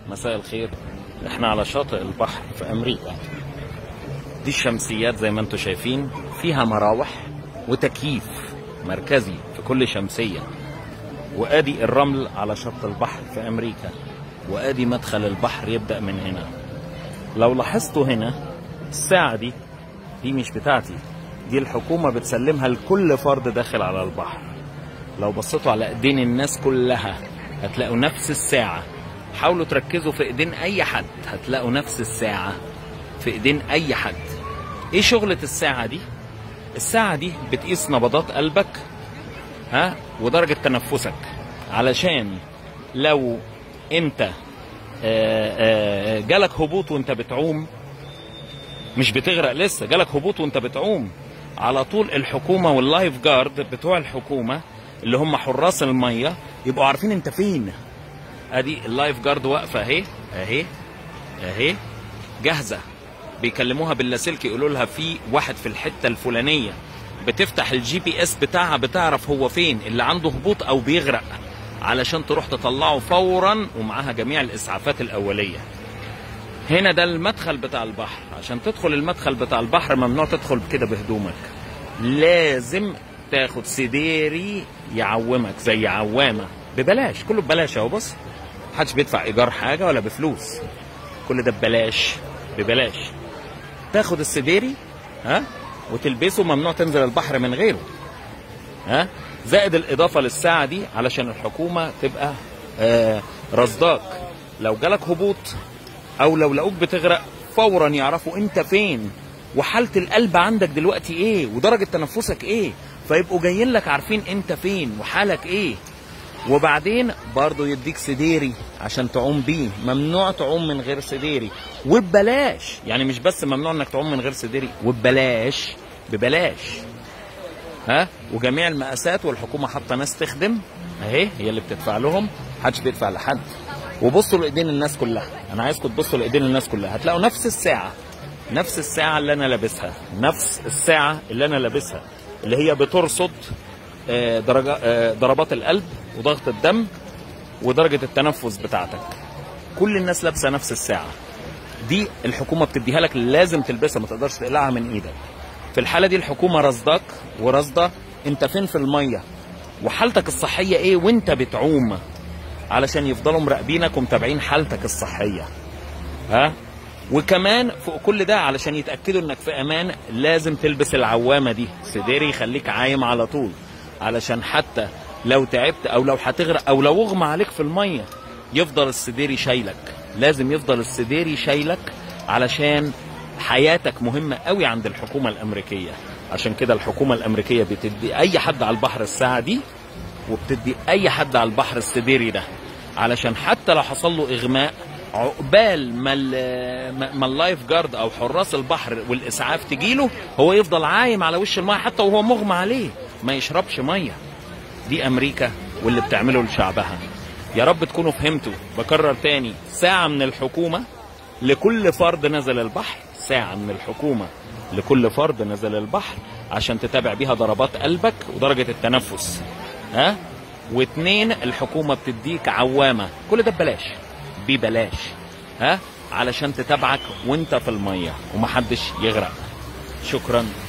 مساء الخير احنا على شاطئ البحر في امريكا دي الشمسيات زي ما انتم شايفين فيها مراوح وتكييف مركزي في كل شمسية وادي الرمل على شط البحر في امريكا وادي مدخل البحر يبدأ من هنا لو لاحظتوا هنا الساعة دي دي مش بتاعتي دي الحكومة بتسلمها لكل فرد داخل على البحر لو بصيتوا على ايدين الناس كلها هتلاقوا نفس الساعة حاولوا تركزوا في ايدين اي حد هتلاقوا نفس الساعة في ايدين اي حد ايه شغلة الساعة دي الساعة دي بتقيس نبضات قلبك ها ودرجة تنفسك علشان لو انت آه، آه، جالك هبوط وانت بتعوم مش بتغرق لسه جالك هبوط وانت بتعوم على طول الحكومة واللايف جارد بتوع الحكومة اللي هم حراس المية يبقوا عارفين انت فين ادي اللايف جارد واقفة اهي اهي اهي جاهزة بيكلموها باللاسلكي يقولوا لها في واحد في الحتة الفلانية بتفتح الجي بي اس بتاعها بتعرف هو فين اللي عنده هبوط او بيغرق علشان تروح تطلعه فورا ومعاها جميع الاسعافات الاوليه هنا ده المدخل بتاع البحر عشان تدخل المدخل بتاع البحر ممنوع تدخل كده بهدومك لازم تاخد سديري يعومك زي عوامه ببلاش كله ببلاش اهو بص محدش بيدفع ايجار حاجه ولا بفلوس كل ده ببلاش ببلاش تاخد السديري ها وتلبسه ممنوع تنزل البحر من غيره ها زائد الاضافه للساعه دي علشان الحكومه تبقى آه رصداك لو جالك هبوط او لو لقوك بتغرق فورا يعرفوا انت فين وحاله القلب عندك دلوقتي ايه ودرجه تنفسك ايه فيبقوا جايين لك عارفين انت فين وحالك ايه وبعدين برضه يديك سديري عشان تعوم بيه ممنوع تعوم من غير سديري وببلاش يعني مش بس ممنوع انك تعوم من غير سديري وببلاش ببلاش ها وجميع المقاسات والحكومه حاطه ناس تخدم اهي هي اللي بتدفع لهم محدش بيدفع لحد وبصوا لايدين الناس كلها انا عايزكم تبصوا لايدين الناس كلها هتلاقوا نفس الساعه نفس الساعه اللي انا لابسها نفس الساعه اللي انا لابسها اللي هي بترصد آه، درجة آه، ضربات القلب وضغط الدم ودرجة التنفس بتاعتك كل الناس لابسة نفس الساعة دي الحكومة بتديها لك لازم تلبسها ما تقدرش تقلعها من ايدك في الحالة دي الحكومة رصدك ورصدة انت فين في المية وحالتك الصحية ايه وانت بتعوم علشان يفضلوا مراقبينك ومتابعين حالتك الصحية ها وكمان فوق كل ده علشان يتاكدوا انك في امان لازم تلبس العوامه دي سديري يخليك عايم على طول علشان حتى لو تعبت او لو هتغرق او لو اغمى عليك في الميه يفضل السديري شايلك لازم يفضل السديري شايلك علشان حياتك مهمه قوي عند الحكومه الامريكيه عشان كده الحكومه الامريكيه بتدي اي حد على البحر الساعه دي وبتدي اي حد على البحر السديري ده علشان حتى لو حصل له اغماء عقبال ما ال- ما ما اللايف جارد او حراس البحر والاسعاف تجيله هو يفضل عايم على وش الميه حتى وهو مغمى عليه ما يشربش ميه دي امريكا واللي بتعمله لشعبها يا رب تكونوا فهمتوا بكرر تاني ساعة من الحكومة لكل فرد نزل البحر ساعة من الحكومة لكل فرد نزل البحر عشان تتابع بيها ضربات قلبك ودرجة التنفس ها واتنين الحكومة بتديك عوامة كل ده ببلاش ببلاش ها علشان تتابعك وانت في المية ومحدش يغرق شكرا